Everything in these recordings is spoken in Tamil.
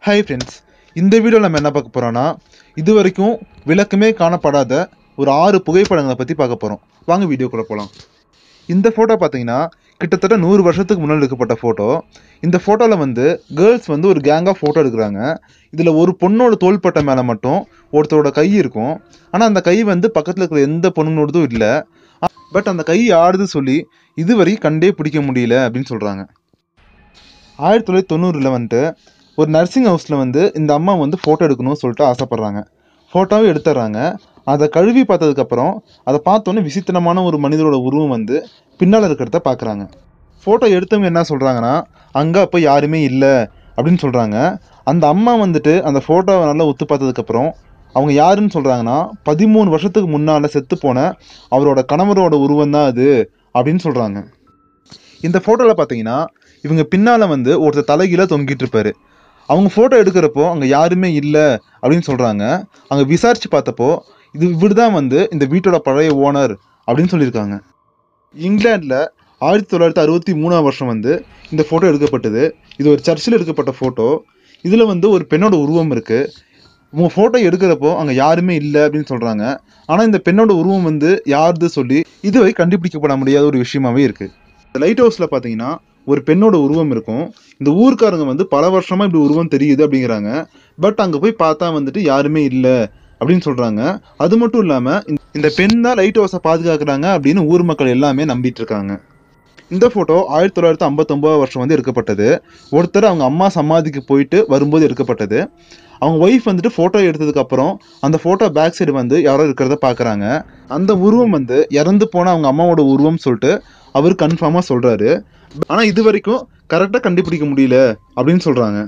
ஹாய் ஃப்ரெண்ட்ஸ் இந்த வீடியோவில் நம்ம என்ன பார்க்க போகிறோன்னா இது வரைக்கும் விளக்கமே காணப்படாத ஒரு ஆறு புகைப்படங்களை பற்றி பார்க்க போகிறோம் வாங்க வீடியோக்குள்ளே போகலாம் இந்த ஃபோட்டோ பார்த்தீங்கன்னா கிட்டத்தட்ட நூறு வருஷத்துக்கு முன்னாடி எடுக்கப்பட்ட ஃபோட்டோ இந்த ஃபோட்டோவில் வந்து கேர்ள்ஸ் வந்து ஒரு கேங்காக ஃபோட்டோ எடுக்கிறாங்க இதில் ஒரு பொண்ணோட தோள்பட்டை மேலே மட்டும் ஒருத்தரோட கை இருக்கும் ஆனால் அந்த கை வந்து பக்கத்தில் இருக்கிற எந்த பொண்ணுங்களோடதும் இல்லை பட் அந்த கை ஆடுது சொல்லி இதுவரை கண்டே பிடிக்க முடியல அப்படின்னு சொல்கிறாங்க ஆயிரத்தி தொள்ளாயிரத்தி தொண்ணூறில் வந்துட்டு ஒரு நர்சிங் ஹவுஸில் வந்து இந்த அம்மா வந்து ஃபோட்டோ எடுக்கணும்னு சொல்லிட்டு ஆசைப்பட்றாங்க ஃபோட்டோவே எடுத்துட்றாங்க அதை கழுவி பார்த்ததுக்கப்புறம் அதை பார்த்தோன்னே விசித்திரமான ஒரு மனிதரோட உருவம் வந்து பின்னால் இருக்கிறத பார்க்குறாங்க ஃபோட்டோ எடுத்தவங்க என்ன சொல்கிறாங்கன்னா அங்கே அப்போ யாருமே இல்லை அப்படின்னு சொல்கிறாங்க அந்த அம்மா வந்துட்டு அந்த ஃபோட்டோவை நல்லா ஒத்து பார்த்ததுக்கப்புறம் அவங்க யாருன்னு சொல்கிறாங்கன்னா பதிமூணு வருஷத்துக்கு முன்னால் செத்து போன அவரோட கணவரோட உருவம் தான் அது அப்படின்னு சொல்கிறாங்க இந்த ஃபோட்டோவில் பார்த்தீங்கன்னா இவங்க பின்னால் வந்து ஒருத்தர் தலைகீழ தொங்கிட்டு இருப்பாரு அவங்க ஃபோட்டோ எடுக்கிறப்போ அங்கே யாருமே இல்லை அப்படின்னு சொல்கிறாங்க அங்கே விசாரித்து பார்த்தப்போ இது இவர் தான் வந்து இந்த வீட்டோட பழைய ஓனர் அப்படின்னு சொல்லியிருக்காங்க இங்கிலாண்டில் ஆயிரத்தி தொள்ளாயிரத்தி அறுபத்தி மூணாம் வருஷம் வந்து இந்த ஃபோட்டோ எடுக்கப்பட்டது இது ஒரு சர்ச்சில் எடுக்கப்பட்ட ஃபோட்டோ இதில் வந்து ஒரு பெண்ணோட உருவம் இருக்குது உங்கள் ஃபோட்டோ எடுக்கிறப்போ அங்கே யாருமே இல்லை அப்படின்னு சொல்கிறாங்க ஆனால் இந்த பெண்ணோட உருவம் வந்து யாருது சொல்லி இதுவரை கண்டுபிடிக்கப்பட முடியாத ஒரு விஷயமாவே இருக்குது இந்த லைட் ஹவுஸில் பார்த்தீங்கன்னா ஒரு பெண்ணோட உருவம் இருக்கும் இந்த ஊர்க்காரங்க வந்து பல வருஷமாக இப்படி உருவம் தெரியுது அப்படிங்கிறாங்க பட் அங்கே போய் பார்த்தா வந்துட்டு யாருமே இல்லை அப்படின்னு சொல்கிறாங்க அது மட்டும் இல்லாமல் இந்த பெண் தான் லைட் ஹவுஸை பாதுகாக்கிறாங்க அப்படின்னு ஊர் மக்கள் எல்லாமே நம்பிட்டு இருக்காங்க இந்த ஃபோட்டோ ஆயிரத்தி தொள்ளாயிரத்தி ஐம்பத்தொம்போது வருஷம் வந்து எடுக்கப்பட்டது ஒருத்தர் அவங்க அம்மா சமாதிக்கு போயிட்டு வரும்போது எடுக்கப்பட்டது அவங்க ஒய்ஃப் வந்துட்டு ஃபோட்டோ எடுத்ததுக்கப்புறம் அந்த ஃபோட்டோ பேக் சைடு வந்து யாரோ இருக்கிறத பார்க்குறாங்க அந்த உருவம் வந்து இறந்து போன அவங்க அம்மாவோட உருவம் சொல்லிட்டு அவர் கன்ஃபார்மாக சொல்கிறாரு ஆனால் இது வரைக்கும் கரெக்டாக கண்டுபிடிக்க முடியல அப்படின்னு சொல்கிறாங்க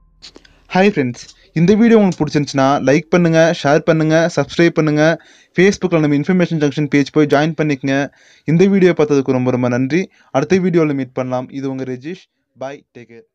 ஹாய் ஃப்ரெண்ட்ஸ் இந்த வீடியோ உங்களுக்கு பிடிச்சிருந்துச்சுன்னா லைக் பண்ணுங்கள் ஷேர் பண்ணுங்கள் சப்ஸ்கிரைப் பண்ணுங்கள் ஃபேஸ்புக்கில் நம்ம இன்ஃபர்மேஷன் ஜங்ஷன் பேஜ் போய் ஜாயின் பண்ணிக்கங்க இந்த வீடியோ பார்த்ததுக்கு ரொம்ப ரொம்ப நன்றி அடுத்த வீடியோவில் மீட் பண்ணலாம் இது உங்கள் ரெஜிஷ் பாய் டேக் கேர்